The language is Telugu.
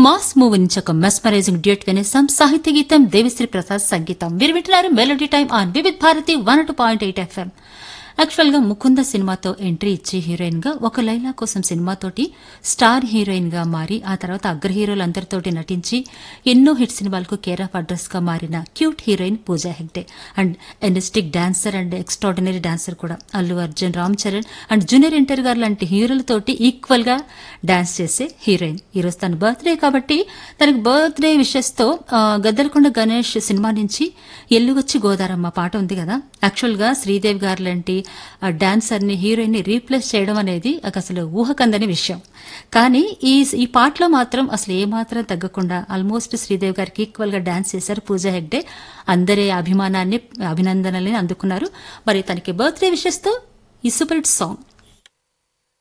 మాస్ మూవ్ నుంచి ఒక మెస్మరైజింగ్ డ్యూట్ వినేసాం సాహిత్య గీతం దేవిశ్రీ ప్రసాద్ సంగీతం మీరు వింటున్నారు melody time on Vividh Bharati one two point eight FM actual గా ముకుంద సినిమాతో ఎంట్రీ ఇచ్చి హీరోయిన్ గా ఒక లైలా కోసం సినిమాతోటి స్టార్ హీరోయిన్ గా మారి ఆ తర్వాత అగ్ర హీరోలందరితోటి నటించి ఎన్నో హిట్ సినిమాలకు కేర్ ఆఫ్ అడ్రస్ గా మారిన cute heroine Pooja Hegde and energetic dancer and extraordinary dancer కూడా Allu Arjun Ram Charan and junior NTR garu లాంటి హీరోలతోటి ఈక్వల్ గా డాన్స్ చేసే హీరోయిన్ ఈరోజు తన బర్త్డే కాబట్టి తనకి బర్త్డే విషెస్ తో ఆ, గద్దలకొండ గణేష్ సినిమా నుంచి ఎల్లుగొచ్చి గోదారమ్మ పాట ఉంది కదా యాక్చువల్ గా శ్రీదేవి గారు లాంటి డాన్సర్ ని హీరోయిన్ ని రీప్లేస్ చేయడం అనేది నాకు అసలు ఊహకందని విషయం కానీ ఈ ఈ పాటలో మాత్రం అసలు ఏమాత్రం తగ్గకుండా ఆల్మోస్ట్ శ్రీదేవి గారికి ఈక్వల్ గా డాన్స్ చేశారు పూజా హెగ్డే అందరి అభిమానాన్ని అభినందనల్ని అందుకున్నారు మరి తనకి బర్త్డే విషెస్ తో ఈ సూపర్ హిట్ సాంగ్